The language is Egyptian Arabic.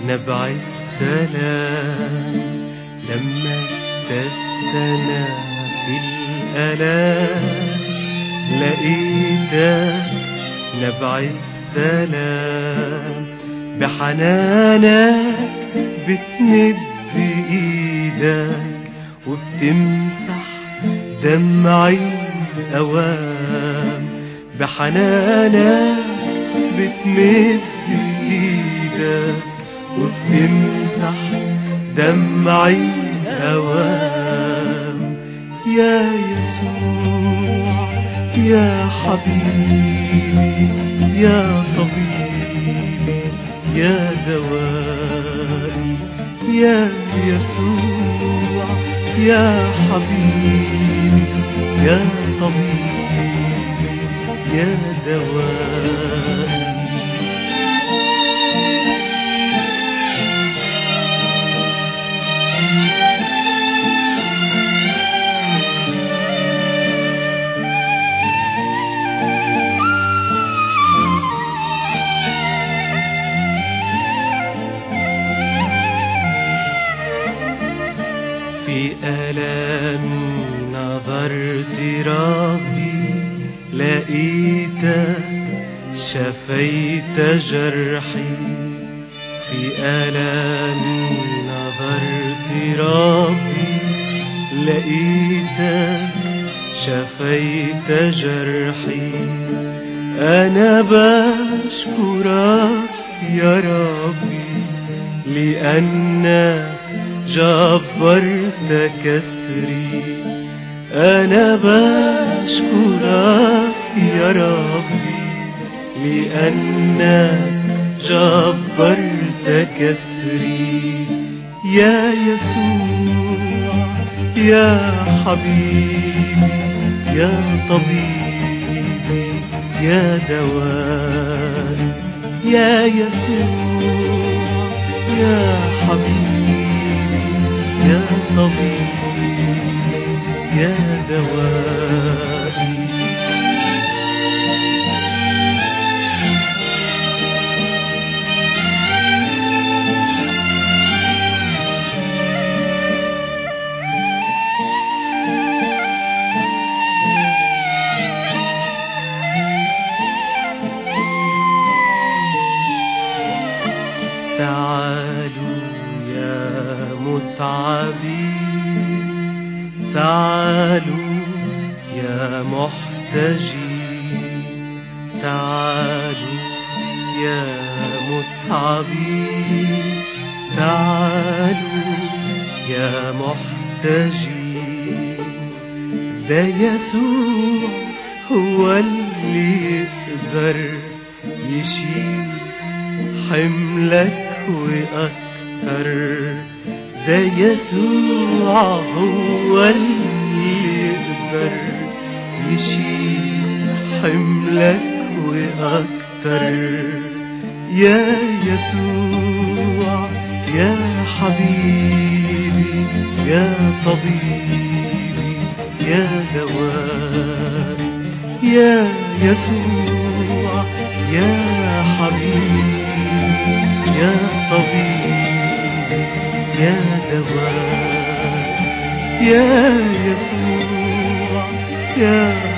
نبع السلام لما استثنى في الألام لقيتك نبع السلام بحنانك بتمد ايدك وبتمسح دمعي الأوام بحنانك بتمد ايدك وبتمسح دمعي الأوام يا يسوع يا حبيبي يا طبيبي يا دوائي يا يسوع يا حبيبي يا طبيبي يا دوائي في ألامي نظرت ربي لقيتك شفيت جرحي في ألامي نظرت ربي لقيتك شفيت جرحي أنا بشكرك يا ربي لأنك جبرت كسري أنا بشكرك يا ربي لأنك جبرت كسري يا يسوع يا حبيبي يا طبيبي يا دوائي يا يسوع يا حبيبي يا طبيبي يا دوائي تعالوا يا متعبين تعالوا يا محتجين تعالوا يا متعبين تعالوا يا محتجين ده يسوع هو اللي يقدر يشيل حملك وأكتر ده يسوع هو اللي يقدر يشيل حملك وأكتر يا يسوع يا حبيبي يا طبيبي يا دواء يا يسوع يا حبيبي يا طبيبي يا دواء يا يسوع يا